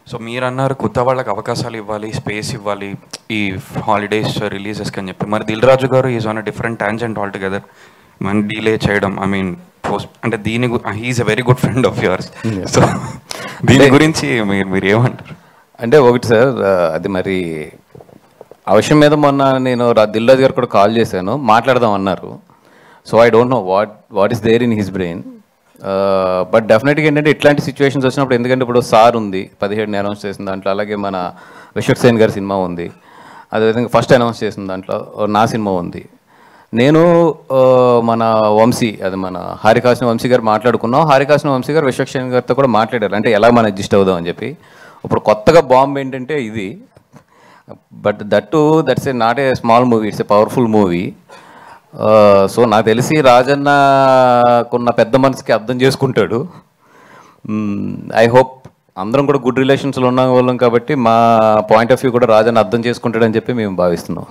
so మీరు అన్నారు కొత్త వాళ్ళకి అవకాశాలు ఇవ్వాలి స్పేస్ ఇవ్వాలి ఈ హాలిడేస్ రిలీజెస్కి అని చెప్పి మరి Dil Raju garu is on a different tangent all together మన డీలే చేయడం ఐ మీన్ పోస్ట్ అంటే దీని he's a very good friend of yours so దీని గురించి మీరు మీరు ఏమంటారు అంటే ఒకటి సార్ ఆ, అది మరి ఆ విషయం మీద మొన్న నేను రా- దిల్రాజ్ గారు కూడా కాల్ చేశాను మాట్లాడదాం అన్నారు so I don't know what what is there in his brain but డెఫినెట్గా ఏంటంటే ఇట్లాంటి సిచ్యువేషన్స్ వచ్చినప్పుడు ఎందుకంటే ఇప్పుడు సార్ ఉంది పదిహేడుని అనౌన్స్ చేసిన దాంట్లో అలాగే మన విశ్వక్ సేన్ గారి సినిమా ఉంది అదేవిధంగా ఫస్ట్ అనౌన్స్ చేసిన దాంట్లో నా సినిమా ఉంది నేను ఆ, మన వంశీ అది మన హారికాసిన వంశీ గారు మాట్లాడుకున్నాం హారికాసిన వంశీ గారు విశ్వక్షేణ్ గారితో కూడా మాట్లాడారు అంటే ఎలా మనం అడ్జస్ట్ అవుదాం అని చెప్పి ఇప్పుడు కొత్తగా బాంబ్ ఏంటంటే ఇది but that to that's a not a small movie it's a powerful movie so నాకు తెలిసి రాజన్నకున్న పెద్ద మనసుకి అర్థం చేసుకుంటాడు ఐ హోప్ అందరం కూడా గుడ్ రిలేషన్స్లో ఉన్న వాళ్ళం కాబట్టి మా పాయింట్ ఆఫ్ వ్యూ కూడా రాజన్న అర్థం చేసుకుంటాడని చెప్పి మేము భావిస్తున్నాం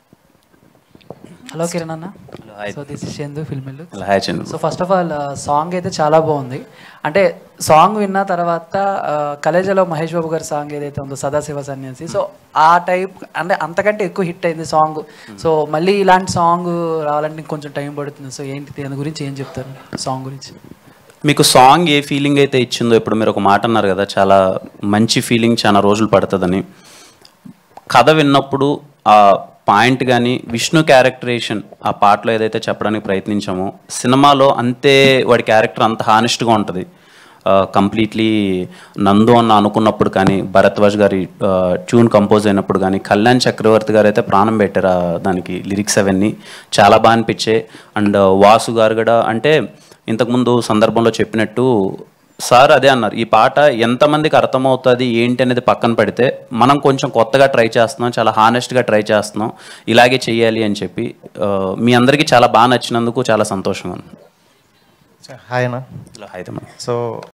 హలో కిరణ్ అన్న సో దిస్ ఇస్ చందు ఫిల్మిల్ hi Chandu so first of all song అయితే చాలా బాగుంది అంటే సాంగ్ విన్న తర్వాత ఆ, కలేజాలో మహేష్ బాబు గారి సాంగ్ ఏదైతే ఉందో సదాశివ సన్యాసి సో ఆ టైప్ అంటే అంతకంటే ఎక్కువ హిట్ అయింది సాంగ్ సో మళ్ళీ ఇలాంటి సాంగ్ రావాలంటే ఇంకొంచెం కొంచెం టైం పడుతుంది సో ఏంటి దాని గురించి ఏం చెప్తారు సాంగ్ గురించి మీకు సాంగ్ ఏ ఫీలింగ్ అయితే ఇచ్చిందో ఇప్పుడు మీరు ఒక మాట అన్నారు కదా చాలా మంచి ఫీలింగ్ చాలా రోజులు పడుతుందని కథ విన్నప్పుడు ఆ పాయింట్ కానీ విష్ణు క్యారెక్టరేషన్ ఆ పాటలో ఏదైతే చెప్పడానికి ప్రయత్నించామో సినిమాలో అంతే వాడి క్యారెక్టర్ అంత హానెస్ట్గా ఉంటుంది కంప్లీట్లీ నందు అన్న అనుకున్నప్పుడు కానీ భరద్వాజ్ గారి ట్యూన్ కంపోజ్ అయినప్పుడు కానీ కళ్యాణ్ చక్రవర్తి గారు అయితే ప్రాణం పెట్టారు ఆ దానికి లిరిక్స్ అవన్నీ చాలా బాగా అనిపించాయి అండ్ వాసు గారు కూడా అంటే ఇంతకుముందు సందర్భంలో చెప్పినట్టు సార్ అదే అన్నారు ఈ పాట ఎంతమందికి అర్థమవుతుంది ఏంటి అనేది పక్కన పెడితే మనం కొంచెం కొత్తగా ట్రై చేస్తున్నాం చాలా హానెస్ట్గా ట్రై చేస్తున్నాం ఇలాగే చెయ్యాలి అని చెప్పి ఆ, మీ అందరికీ చాలా బాగా నచ్చినందుకు చాలా సంతోషంగా ఉంది హాయ్ అన్న ఇలా అయితే మనం సో